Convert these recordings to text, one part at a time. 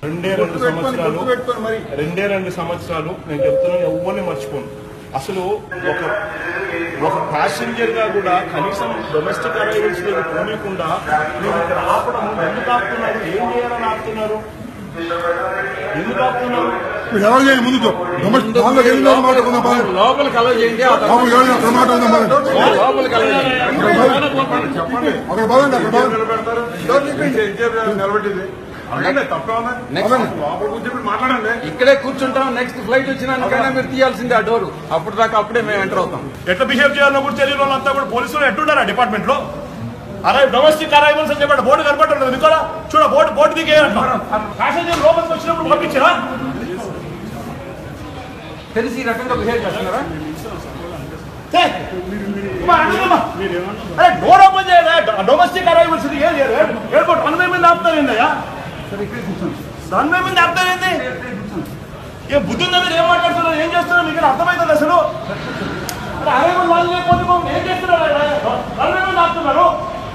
రెండే రెండు సంవత్సరాలు పెట్టుకొని మరి రెండే రెండు సంవత్సరాలు నేను చెప్తున్నాను ఎవరిని మర్చిపోను అసలు ఒక ఒక ప్యాసింజర్ గా కూడా కనీసం డొమెస్టిక్ అరైవల్స్ దగ్గర పోనీయకుండా మీరు ఇక్కడ ఆపడం ఎందుకు ఆపుతున్నారు ఏం చేయాలని ఆపుతున్నారు ఎందుకు ఆపుతున్నారు ఇప్పుడు ఎవరు చేయండి ముందు డొమెస్టిక్ దానిలోకి వెళ్ళిన తర్వాత మాట్లాడుకుందాం పదండి. లోపలికి అలౌ చేయండి ఆ తర్వాత బాబు ఎవరు అక్కడ మాట్లాడుకుందాం పదండి. లోపలికి అలౌ చేయండి అక్కడ పదండి అక్కడ పదండి నిలబెట్టింది అలాగే తప్పే ఉందా పదండి. లోపల కూర్చొని మాట్లాడండి ఇక్కడే కూర్చుంటాం నెక్స్ట్ ఫ్లైట్ వచ్చినాకైనా మీరు తీయాల్సిందే ఆ డోర్ అప్పుడు దాకా అప్పుడే మేము ఎంటర్ అవుతాం ఎట్లా బిహేవ్ చేయాలో కూడా తెలియని వాళ్ళంతా కూడా పోలీసులు ఎట్టుంటారా డిపార్ట్మెంట్ లో అరే డొమెస్టిక్ అరైవల్స్ అని చెప్పాడు బోర్డు కనపడలేదు మీకు కూడా చూడ బోర్డు బోర్డు దిగే ప్యాసింజర్ లోపలికి వచ్చినప్పుడు పంపించరా తెలిసి ఈ రకంగా బిహేవ్ చేస్తున్నారా అరే డోర్ ఓపెన్ చేయరా డొమెస్టిక్ అరైవల్స్ ఇది ఏది ఎయిర్పోర్ట్ వన్ మీద ఆపుతారు ఏందయ్యా దాని మీద ఆపుతారు ఏంది ఏ బుద్ధి ఉందా మీరు ఏం మాట్లాడుతున్నారు ఏం చేస్తున్నారు మీకు అర్థమవుతుంది అసలు అరే అరైవల్ వాళ్ళు లేకపోతే మమ్మల్ని ఏం చేస్తున్నారు రన్వే మీద ఆపుతున్నారు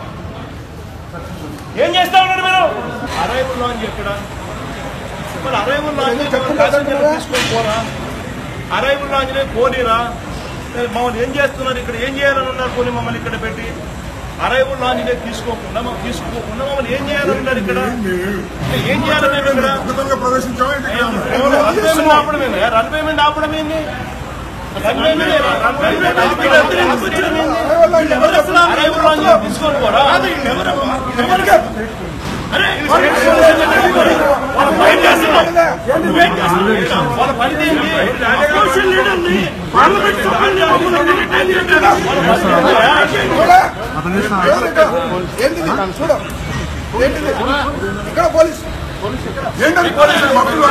ఏం చేస్తా ఉన్నారు మీరు అరైవల్ లాంజ్ ఎక్కడ మరి అరైవల్ లాంజ్ తీసుకొని పోరా అరైవల్ లాంజ్నే పోనీరా మరి మమ్మల్ని ఏం చేస్తున్నారు ఇక్కడ ఏం చేయాలని ఉన్నారు పోనీ మమ్మల్ని ఇక్కడ పెట్టి అరైవల్ లాంజ్నే తీసుకోకుండా మమ్మల్ని తీసుకోకుండా మమ్మల్ని ఏం చేయాలని ఉన్నారు ఇక్కడ ఏం చేయాలని మేము ఇక్కడ అద్భుతంగా ప్రవేశించామా ఏంటి ఇక్కడ? రన్వే మీద ఆపడం ఏంది రన్వే మీద ఆపడం ఏంది రన్వే మీద రన్వే మీద ఆపడం ఏంది? అరైవల్ లాంజ్ తీసుకొని పోరా అరే వాళ్ళ పని చేస్తున్నారు నువ్వేం చేస్తున్నావు? వాళ్ళ పని ఏంది? అపోజిషన్ లీడర్ని పార్లమెంట్ సభ్యుల్ని మమ్మల్ని రిటైన్ చేయట్లేదా? ఏంటిది? చూడు. ఏంటిది? ఇక్కడ పోలీస్ ఏంటది పోలీసు మబ్బులు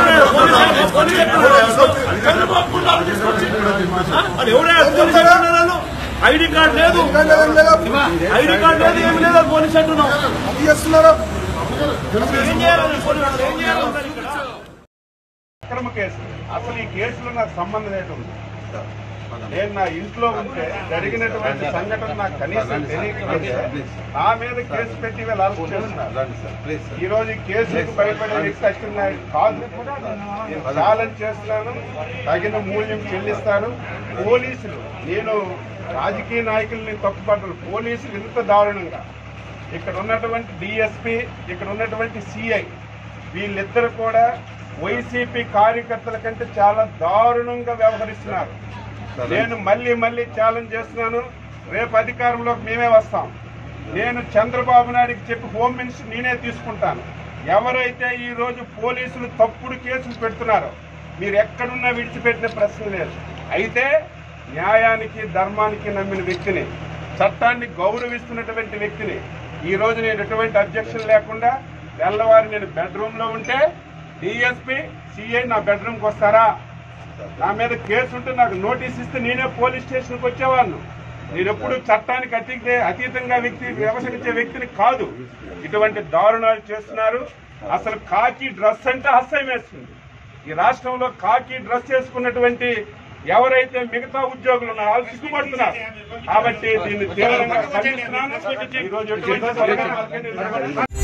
అది ఎవరైనా పోలీస్ అంటున్నారు ఐడి కార్డు లేదు ఐడి కార్డు లేదు ఏమి లేదు అది పోలీస్ అంటున్నావు అది చేస్తున్నారు ఏం చేయాలని పోలీసు ఏం చేయాలన్నారు ఇక్కడ అక్రమ కేసు అసలు ఈ కేసులో నాకు సంబంధం ఏంటుంది నేను నా ఇంట్లో ఉంటే జరిగినటువంటి సంఘటన నాకు కనీసం తెలియకపోతే నా మీద కేసు పెట్టి వీళ్ళు అరెస్ట్ చేస్తున్నారు ఈ రోజు ఈ కేసులకు భయపడే వ్యక్తి వచ్చిన కాదు నేను ఛాలెంజ్ చేస్తున్నాను తగిన మూల్యం చెల్లిస్తాను పోలీసులు నేను రాజకీయ నాయకుల్ని తప్పుపడ్డాను పోలీసులు ఇంత దారుణంగా ఇక్కడ ఉన్నటువంటి డిఎస్పి ఇక్కడ ఉన్నటువంటి సిఐ వీళ్ళిద్దరు కూడా వైసీపీ కార్యకర్తల కంటే చాలా దారుణంగా వ్యవహరిస్తున్నారు నేను మళ్ళీ మళ్ళీ ఛాలెంజ్ చేస్తున్నాను రేపు అధికారంలోకి మేమే వస్తాం నేను చంద్రబాబు నాయుడికి చెప్పి హోమ్ మినిస్టర్ నేనే తీసుకుంటాను ఎవరైతే ఈ రోజు పోలీసులు తప్పుడు కేసులు పెడుతున్నారో మీరు ఎక్కడున్నా విడిచిపెట్టిన ప్రశ్న లేదు అయితే న్యాయానికి ధర్మానికి నమ్మిన వ్యక్తిని చట్టాన్ని గౌరవిస్తున్నటువంటి వ్యక్తిని ఈ రోజు నేను ఎటువంటి అబ్జెక్షన్ లేకుండా తెల్లవారు నేను బెడ్రూమ్ లో ఉంటే డిఎస్పీ సిఐ నా బెడ్రూమ్కి వస్తారా నా మీద కేసు ఉంటే నాకు నోటీస్ ఇస్తే నేనే పోలీస్ స్టేషన్కి వచ్చేవాడిని నేను ఎప్పుడు చట్టానికి అతీతే అతీతంగా వ్యక్తి వ్యవహరించే వ్యక్తిని కాదు ఇటువంటి దారుణాలు చేస్తున్నారు అసలు కాకి డ్రెస్ అంటే అసహ్యం వేస్తుంది ఈ రాష్ట్రంలో కాకి డ్రెస్ చేసుకున్నటువంటి ఎవరైతే మిగతా ఉద్యోగులు ఉన్నారో వాళ్ళు సిగ్గుపడుతున్నారు కాబట్టి దీన్ని తీవ్రంగా ఖండిస్తున్నాను ఈ రోజు ఎటువంటి